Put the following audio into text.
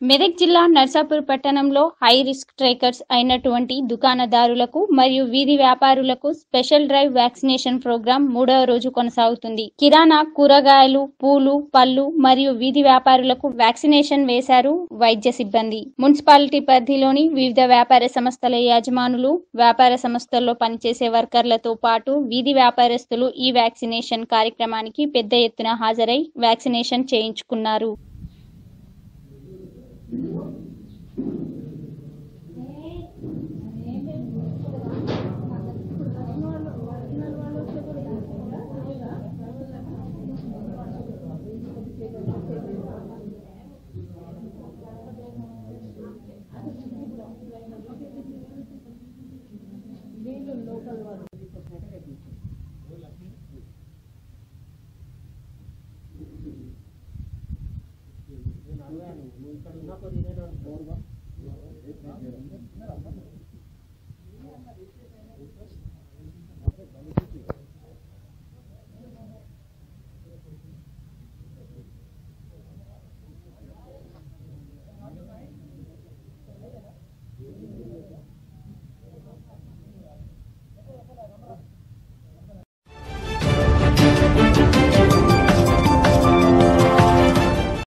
మెదక్ జిల్లా నర్సాపూర్ పట్టణంలో high risk ట్రేకర్స్ అయినటువంటి దుకాణదారులకు మరియు వీధి వ్యాపారులకు స్పెషల్ డ్రైవ్ వ్యాక్సినేషన్ ప్రోగ్రాం మూడవ రోజు కొనసాగుతుంది కిరాణా కూరగాయలు పూలు పళ్ళు మరియు వీధి వ్యాపారులకు వ్యాక్సినేషన్ వేశారు వైద్య సిబ్బంది మున్సిపాలిటీ పరిధిలోని వివిధ వ్యాపార సంస్థల యజమానులు వ్యాపార సంస్థల్లో పనిచేసే వర్కర్లతో పాటు వీధి వ్యాపారస్తులు ఈ వ్యాక్సినేషన్ కార్యక్రమానికి పెద్ద ఎత్తున హాజరై వ్యాక్సినేషన్ చేయించుకున్నారు